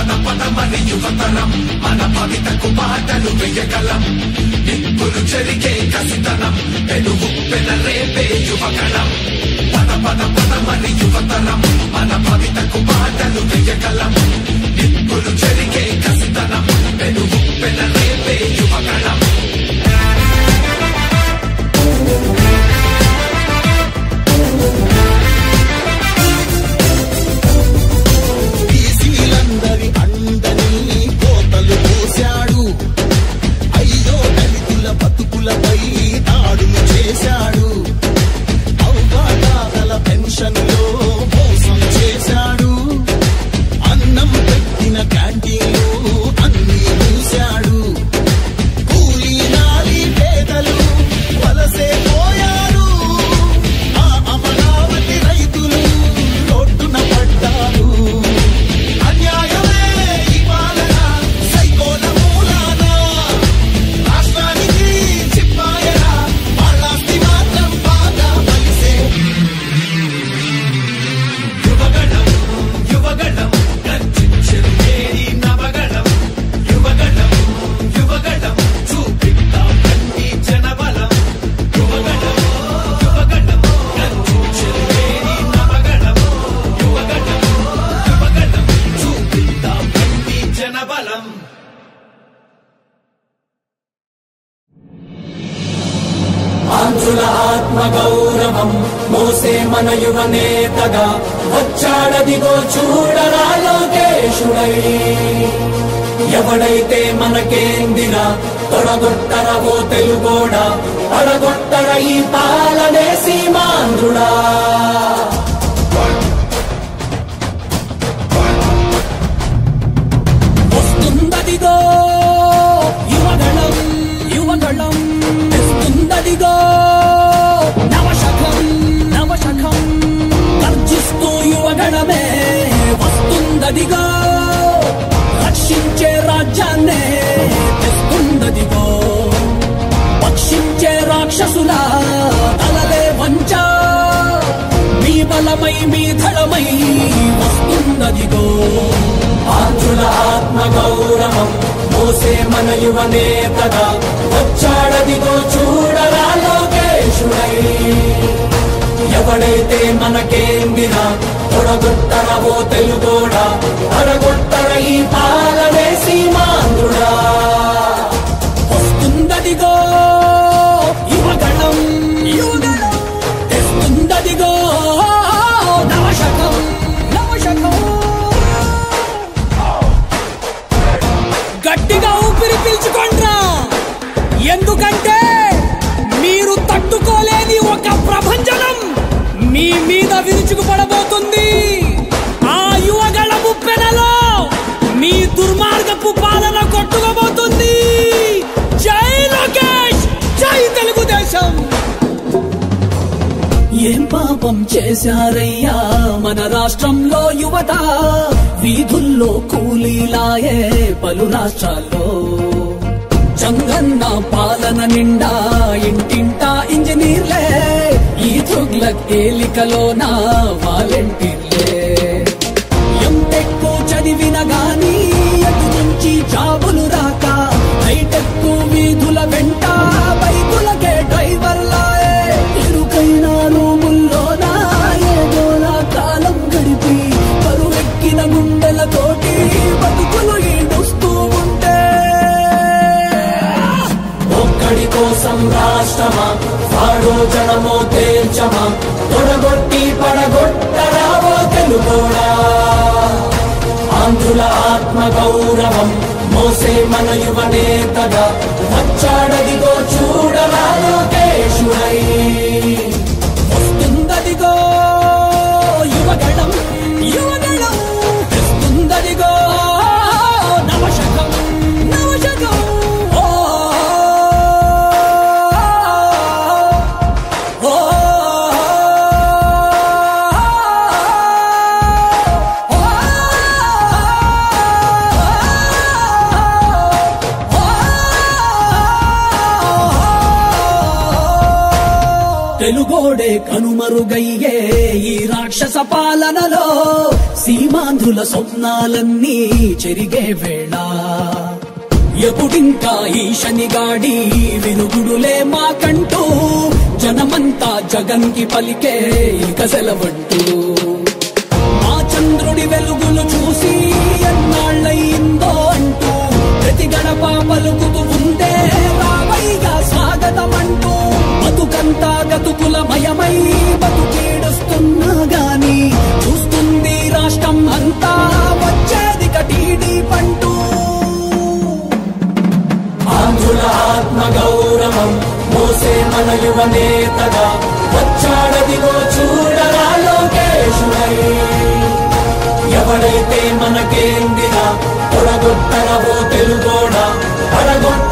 పద పద మరి యువతరం మన భవితకు బాటలు వెయ్యగలం నిప్పులు చెరిగే కసితనం పెనుగు పెనరేపే యువగణం పద పద పద మరి యువతరం మన భవితకు బాటలు వెయ్యగలం నిప్పులు చెరిగే కసితనం పెనుగు పెనరేపే యువగణం బీసీలందరి అండని కోతలు పోశాడు అయ్యో దళితుల బతుకులపై దాడులు చేశాడు అవ్వాతాతల పెన్షన్లో మోసం చేశాడు అన్నం పెట్టిన క్యాంటీన్లు అన్ని మూశాడు కూలీ నాలి పేదలు వలసే పోయారు ఆ అమరావతి రైతులు రోడ్డున పడ్డారు అన్యాయమే ఈ పాలన సైకోల మూలాన రాష్ట్రానికి చిప్పాయరా వాళ్ళాస్తి మాత్రం బాగా కలిసే యువగణం యువగణం గర్జించెను నేడి నవగణం యువగణం యువగణం చూపిద్దాం కన్ని జనబలం యువగణం యువగణం గర్జించెను నేడి నవగణం యువగణం యువగణం చూపిద్దాం కన్ని జనబలం ఆంధ్రుల ఆత్మ గౌరవం మోసే మన యువ నేతగా వచ్చాడదిగో చూడరా లోకేశుడై ఎవడైతే మనకేందిరా తొడగొట్టర ఓ తెలుగోడా పడగొట్టర ఈ పాలనే సీమాంధ్రుడా వస్తుందదిగో యువగళం యువగళం తెస్తుందదిగో నవశకం నవశకం గర్జిస్తూ యువగణమే వస్తుందదిగో రక్షించే రాజ్యాన్నే తెస్తుందదిగో పక్షించే రాక్షసుల తలలే వంచ మీ బలమై మీ ధళమై వస్తుందదిగో ఆంధ్రుల ఆత్మ గౌరవం మోసే మన యువ నేతగా వచ్చాడదిగో చూడరా లోకేశుడై ఎవడైతే మనకేందిరా తొడగొట్టర ఓ తెలుగోడా అడగొట్టర ఈ పాలనే సీమాంధ్రుడా వస్తుందదిగో యువగణం యువగణం తెస్తుందదిగో నవశకం నవశకం గట్టిగా ఊపిరి పీల్చుకోండ్రా ఎందుకంటే మీరు తట్టుకోలేని ఒక ప్రభంజనం మీ మీద విరుచుకుపడబోతుంది ఆ యువగళ ముప్పెనలో మీ దుర్మార్గపు పాలన కొట్టుకోబోతుంది జై లోకేష్ జై తెలుగుదేశం ఏం పాపం చేశారయ్యా మన రాష్ట్రంలో యువత వీధుల్లో కూలీలాయే పలు రాష్ట్రాల్లో చంగన్న పాలన నిండా ఇంటింటా ఇంజనీర్లే ఈ తుగ్లక్ ఏలికలోన వాలంటీర్లే ఎంటెక్ చదివిన గాని అటు నుంచి జాబులు రాక హైటెక్ వీధుల వెంట బైకులకే డ్రైవర్లాయే ఇరుకైన రూముల్లోన ఏదోలా కాలం గడిపి కరువెక్కిన గుండెలతోటి బతుకులు ఈడుస్తూ ఉంటే ఒక్కడి కోసం రాష్ట్రమా వాడో జనమో తేల్చమా తొడగొట్టి పడగొట్టరావో తెలుగోడా ఆంధ్రుల ఆత్మ గౌరవం మోసే మన యువ నేతగా వచ్చాడదిగో చూడరా లోకేశుడై వస్తుందదిగో యువగణం యువగణం తెస్తుందదిగో నవశకం నవశకం ఓ ఓ తెలుగోడే కనుమరుగయ్యే ఈ రాక్షస పాలనలో సీమాంధ్రుల స్వప్నాలన్నీ చెరిగే వేళ ఎప్పుడింకా ఈ శనిగాడి వినుగుడులే మాకంటూ జనమంతా జగన్కి పలికే ఇక సెలవంటూ మా చంద్రుడి వెలుగులు చూసి ఎన్నాళ్ళయిందో అంటూ ప్రతి గడప పలుకుతూ ఉందే రావయ్యా స్వాగతమంటూ బతుకంతా గతుకుల మయమై బతుకీడుస్తున్నా గాని చూస్తుంది రాష్ట్రం అంతా వచ్చేది కటీడీ పంటూ ఆంధ్రుల ఆత్మ గౌరవం మోసే మన యువ నేతగా వచ్చాడదిగో చూడరా లోకేశుడై ఎవడైతే మనకేందినా తొడగొట్టరవో తెలుగోడా పడగొట్ట